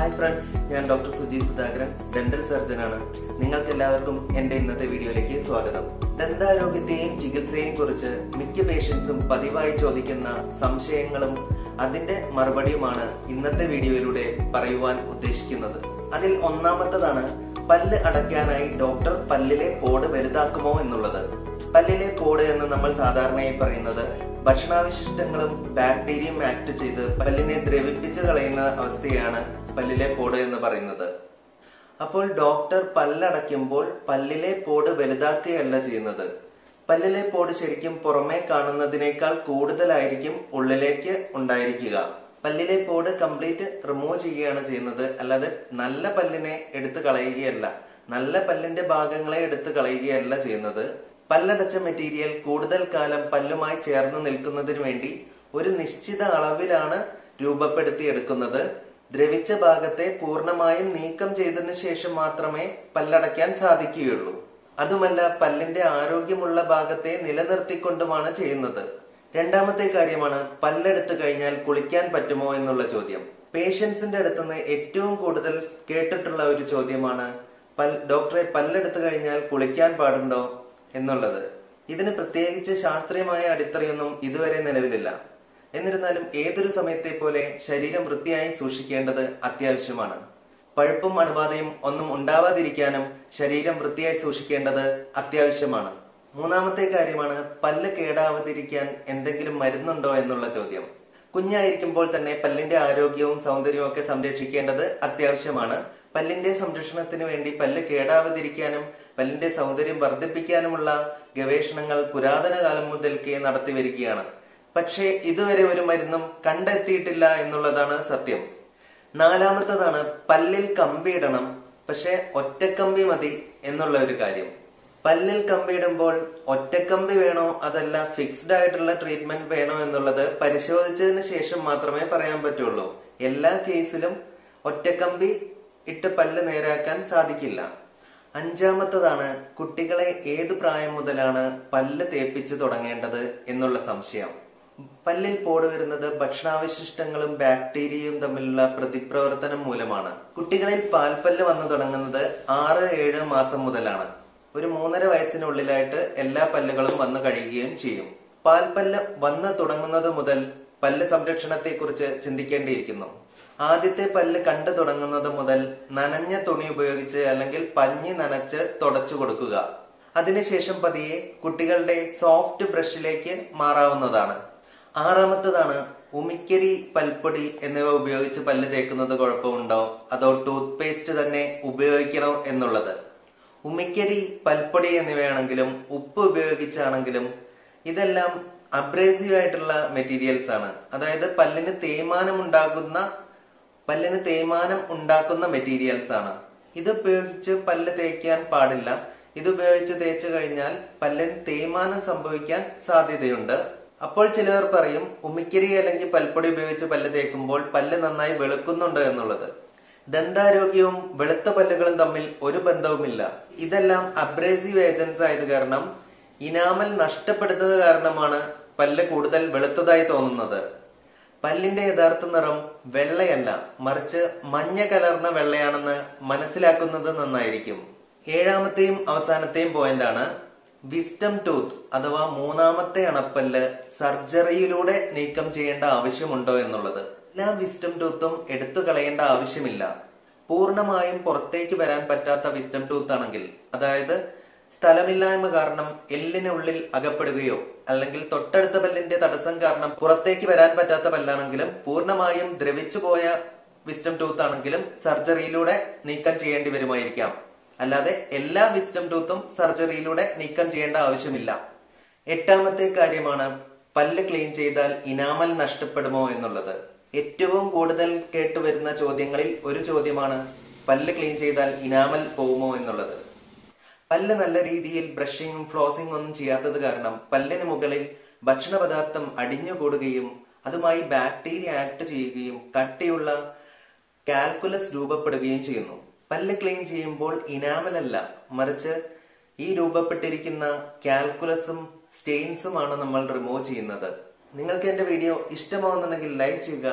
hi friends ഞാൻ doctor Suji Sudhakaran dental സർജനാണ് നിങ്ങൾക്ക് എല്ലാവർക്കും എന്റെ ഇന്നത്തെ വീഡിയോയിലേക്ക് സ്വാഗതം ദന്താരോഗ്യത്തെയും ചികിത്സയെയും കുറിച്ച് മിക്ക പേഷ്യൻസും പതിവായി ചോദിക്കുന്ന സംശയങ്ങളും അതിന്റെ മറുപടിയുമാണ് ഇന്നത്തെ വീഡിയോയിലൂടെ പറയുവാൻ ഉദ്ദേശിക്കുന്നത് അതിൽ ഒന്നാമത്തതാണ് പല്ല് അടയ്ക്കാനായി ഡോക്ടർ പല്ലിലെ പോട് വലുതാക്കുമോ എന്നുള്ളത് പല്ലിലെ പോട് എന്ന് നമ്മൾ സാധാരണയായി പറയുന്നത് ഭക്ഷണാവശിഷ്ടങ്ങളും ബാക്ടീരിയയും ആക്ട് ചെയ്ത് പല്ലിനെ ദ്രവിപ്പിച്ച് കളയുന്ന അവസ്ഥയാണ് പല്ലിലെ പോട് എന്ന് പറയുന്നത് അപ്പോൾ ഡോക്ടർ പല്ലടയ്ക്കുമ്പോൾ പല്ലിലെ പോട് വലുതാക്കുകയല്ല ചെയ്യുന്നത് പല്ലിലെ പോട് ശരിക്കും പുറമേ കാണുന്നതിനേക്കാൾ കൂടുതലായിരിക്കും ഉള്ളിലേക്ക് ഉണ്ടായിരിക്കുക പല്ലിലെ പോട് കംപ്ലീറ്റ് റിമൂവ് ചെയ്യുകയാണ് ചെയ്യുന്നത് അല്ലാതെ നല്ല പല്ലിനെ എടുത്തു കളയുകയല്ല നല്ല പല്ലിന്റെ ഭാഗങ്ങളെ എടുത്തു കളയുകയല്ല ചെയ്യുന്നത് പല്ലടച്ച മെറ്റീരിയൽ കൂടുതൽ കാലം പല്ലുമായി ചേർന്ന് നിൽക്കുന്നതിന് വേണ്ടി ഒരു നിശ്ചിത അളവിലാണ് രൂപപ്പെടുത്തിയെടുക്കുന്നത് ദ്രവിച്ച ഭാഗത്തെ പൂർണ്ണമായും നീക്കം ചെയ്തതിനു ശേഷം മാത്രമേ പല്ലടയ്ക്കാൻ സാധിക്കുകയുള്ളൂ അതുമല്ല പല്ലിന്റെ ആരോഗ്യമുള്ള ഭാഗത്തെ നിലനിർത്തിക്കൊണ്ടുമാണ് ചെയ്യുന്നത് രണ്ടാമത്തെ കാര്യമാണ് പല്ലെടുത്തു കഴിഞ്ഞാൽ കുളിക്കാൻ പറ്റുമോ എന്നുള്ള ചോദ്യം പേഷ്യൻസിന്റെ അടുത്തുനിന്ന് ഏറ്റവും കൂടുതൽ കേട്ടിട്ടുള്ള ഒരു ചോദ്യമാണ് പൽ ഡോക്ടറെ പല്ലെടുത്തു കഴിഞ്ഞാൽ കുളിക്കാൻ പാടുണ്ടോ എന്നുള്ളത് ഇതിന് പ്രത്യേകിച്ച് ശാസ്ത്രീയമായ അടിത്തറയൊന്നും ഇതുവരെ നിലവിലില്ല എന്നിരുന്നാലും ഏതൊരു സമയത്തെ പോലെ ശരീരം വൃത്തിയായി സൂക്ഷിക്കേണ്ടത് അത്യാവശ്യമാണ് പഴുപ്പും അണുബാധയും ഒന്നും ഉണ്ടാവാതിരിക്കാനും ശരീരം വൃത്തിയായി സൂക്ഷിക്കേണ്ടത് അത്യാവശ്യമാണ് മൂന്നാമത്തെ കാര്യമാണ് പല്ല് കേടാവാതിരിക്കാൻ എന്തെങ്കിലും മരുന്നുണ്ടോ എന്നുള്ള ചോദ്യം കുഞ്ഞായിരിക്കുമ്പോൾ തന്നെ പല്ലിന്റെ ആരോഗ്യവും സൗന്ദര്യവും ഒക്കെ സംരക്ഷിക്കേണ്ടത് അത്യാവശ്യമാണ് പല്ലിന്റെ സംരക്ഷണത്തിന് വേണ്ടി പല്ല് കേടാവാതിരിക്കാനും പല്ലിന്റെ സൗന്ദര്യം വർദ്ധിപ്പിക്കാനുമുള്ള ഗവേഷണങ്ങൾ പുരാതന കാലം മുതൽക്കേ നടത്തി വരികയാണ് പക്ഷേ ഇതുവരെ ഒരു മരുന്നും കണ്ടെത്തിയിട്ടില്ല എന്നുള്ളതാണ് സത്യം നാലാമത്തതാണ് പല്ലിൽ കമ്പിയിടണം പക്ഷെ ഒറ്റക്കമ്പി മതി എന്നുള്ള ഒരു കാര്യം പല്ലിൽ കമ്പിയിടുമ്പോൾ ഒറ്റക്കമ്പി വേണോ അതല്ല ഫിക്സ്ഡ് ആയിട്ടുള്ള ട്രീറ്റ്മെന്റ് വേണോ എന്നുള്ളത് പരിശോധിച്ചതിന് ശേഷം മാത്രമേ പറയാൻ പറ്റുള്ളൂ എല്ലാ കേസിലും ഒറ്റക്കമ്പി ഇട്ട് പല്ല് നേരാക്കാൻ സാധിക്കില്ല അഞ്ചാമത്തതാണ് കുട്ടികളെ ഏതു പ്രായം മുതലാണ് പല്ല് തേപ്പിച്ച് തുടങ്ങേണ്ടത് എന്നുള്ള സംശയം പല്ലിൽ പോട് വരുന്നത് ഭക്ഷണാവശിഷ്ടങ്ങളും ബാക്ടീരിയയും തമ്മിലുള്ള പ്രതിപ്രവർത്തനം മൂലമാണ് കുട്ടികളിൽ പാൽപ്പല്ല് വന്നു തുടങ്ങുന്നത് ആറ് ഏഴ് മാസം മുതലാണ് ഒരു മൂന്നര വയസ്സിനുള്ളിലായിട്ട് എല്ലാ പല്ലുകളും വന്നു കഴിയുകയും ചെയ്യും പാൽപ്പല്ല് വന്നു തുടങ്ങുന്നത് മുതൽ പല്ല് സംരക്ഷണത്തെ കുറിച്ച് ചിന്തിക്കേണ്ടിയിരിക്കുന്നു ആദ്യത്തെ പല്ല് കണ്ടു തുടങ്ങുന്നത് മുതൽ നനഞ്ഞ തുണി ഉപയോഗിച്ച് അല്ലെങ്കിൽ പഞ്ഞി നനച്ച് തുടച്ചു കൊടുക്കുക അതിനുശേഷം പതിയെ കുട്ടികളുടെ സോഫ്റ്റ് ബ്രഷിലേക്ക് മാറാവുന്നതാണ് ആറാമത്തതാണ് ഉമിക്കരി പൽപ്പൊടി എന്നിവ ഉപയോഗിച്ച് പല്ല് തേക്കുന്നത് കുഴപ്പമുണ്ടോ അതോ ടൂത്ത് പേസ്റ്റ് തന്നെ ഉപയോഗിക്കണോ എന്നുള്ളത് ഉമിക്കരി പൽപ്പൊടി എന്നിവയാണെങ്കിലും ഉപ്പ് ഉപയോഗിച്ചാണെങ്കിലും ഇതെല്ലാം അബ്രേസീവ് ആയിട്ടുള്ള മെറ്റീരിയൽസ് ആണ് അതായത് പല്ലിന് തേയ്മാനം ഉണ്ടാകുന്ന പല്ലിന് തേയ്മാനം ഉണ്ടാക്കുന്ന മെറ്റീരിയൽസ് ആണ് ഇത് ഉപയോഗിച്ച് പല്ല് തേക്കാൻ പാടില്ല ഇത് ഉപയോഗിച്ച് തേച്ചു കഴിഞ്ഞാൽ പല്ലിന് തേയ്മാനം സംഭവിക്കാൻ സാധ്യതയുണ്ട് അപ്പോൾ ചിലർ പറയും ഉമിക്കരി അല്ലെങ്കിൽ പൽപ്പൊടി ഉപയോഗിച്ച് പല്ല് തേക്കുമ്പോൾ പല്ല് നന്നായി വെളുക്കുന്നുണ്ട് എന്നുള്ളത് ദന്താരോഗ്യവും വെളുത്ത പല്ലുകളും തമ്മിൽ ഒരു ബന്ധവുമില്ല ഇതെല്ലാം അബ്രേസീവ് ഏജൻസ് ആയത് കാരണം ഇനാമൽ നഷ്ടപ്പെടുന്നത് കാരണമാണ് പല്ല് കൂടുതൽ വെളുത്തതായി തോന്നുന്നത് പല്ലിന്റെ യഥാർത്ഥ നിറം വെള്ളയല്ല മറിച്ച് മഞ്ഞ കലർന്ന വെള്ളയാണെന്ന് മനസ്സിലാക്കുന്നത് നന്നായിരിക്കും ഏഴാമത്തെയും അവസാനത്തെയും പോയിന്റാണ് വിസ്റ്റം ടൂത്ത് അഥവാ മൂന്നാമത്തെ അണപ്പല്ല് സർജറിയിലൂടെ നീക്കം ചെയ്യേണ്ട ആവശ്യമുണ്ടോ എന്നുള്ളത് എല്ലാ വിസ്റ്റം ടൂത്തും എടുത്തു കളയേണ്ട ആവശ്യമില്ല പൂർണ്ണമായും പുറത്തേക്ക് വരാൻ പറ്റാത്ത വിസ്റ്റം ടൂത്ത് ആണെങ്കിൽ അതായത് സ്ഥലമില്ലായ്മ കാരണം എല്ലിനുള്ളിൽ അകപ്പെടുകയോ അല്ലെങ്കിൽ തൊട്ടടുത്ത പല്ലിന്റെ തടസ്സം കാരണം പുറത്തേക്ക് വരാൻ പറ്റാത്ത പല്ലാണെങ്കിലും പൂർണ്ണമായും ദ്രവിച്ചു പോയ വിസ്റ്റം ടൂത്ത് ആണെങ്കിലും സർജറിയിലൂടെ നീക്കം ചെയ്യേണ്ടി വരുമായിരിക്കാം അല്ലാതെ എല്ലാ വിസ്റ്റം ടൂത്തും സർജറിയിലൂടെ നീക്കം ചെയ്യേണ്ട ആവശ്യമില്ല എട്ടാമത്തെ കാര്യമാണ് പല്ല് ക്ലീൻ ചെയ്താൽ ഇനാമൽ നഷ്ടപ്പെടുമോ എന്നുള്ളത് ഏറ്റവും കൂടുതൽ കേട്ടുവരുന്ന ചോദ്യങ്ങളിൽ ഒരു ചോദ്യമാണ് പല്ല് ക്ലീൻ ചെയ്താൽ ഇനാമൽ പോകുമോ എന്നുള്ളത് പല്ല് നല്ല രീതിയിൽ ബ്രഷിങ്ങും ഫ്ലോസിംഗ് ഒന്നും ചെയ്യാത്തത് കാരണം പല്ലിന് മുകളിൽ ഭക്ഷണ പദാർത്ഥം അടിഞ്ഞുകൂടുകയും അതുമായി ബാക്ടീരിയ ആക്ട് ചെയ്യുകയും കട്ടിയുള്ള കാൽക്കുലസ് രൂപപ്പെടുകയും ചെയ്യുന്നു പല്ല് ക്ലീൻ ചെയ്യുമ്പോൾ ഇനാമൽ അല്ല മറിച്ച് ഈ രൂപപ്പെട്ടിരിക്കുന്ന കാൽക്കുലസും സ്റ്റെയിൻസുമാണ് നമ്മൾ റിമൂവ് ചെയ്യുന്നത് നിങ്ങൾക്ക് എന്റെ വീഡിയോ ഇഷ്ടമാവുന്നുണ്ടെങ്കിൽ ലൈക്ക് ചെയ്യുക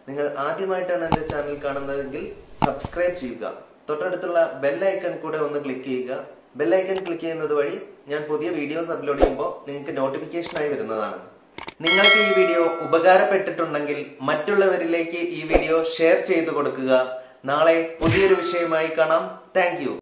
നിങ്ങൾ ആദ്യമായിട്ടാണ് എന്റെ ചാനൽ കാണുന്നതെങ്കിൽ സബ്സ്ക്രൈബ് ചെയ്യുക തൊട്ടടുത്തുള്ള ബെൽ ഐക്കൺ കൂടെ ഒന്ന് ക്ലിക്ക് ചെയ്യുക ബെൽ ഐക്കൺ ക്ലിക്ക് ചെയ്യുന്നത് വഴി ഞാൻ പുതിയ വീഡിയോസ് അപ്ലോഡ് ചെയ്യുമ്പോൾ നിങ്ങൾക്ക് നോട്ടിഫിക്കേഷനായി വരുന്നതാണ് നിങ്ങൾക്ക് ഈ വീഡിയോ ഉപകാരപ്പെട്ടിട്ടുണ്ടെങ്കിൽ മറ്റുള്ളവരിലേക്ക് ഈ വീഡിയോ ഷെയർ ചെയ്തു കൊടുക്കുക നാളെ പുതിയൊരു വിഷയമായി കാണാം താങ്ക്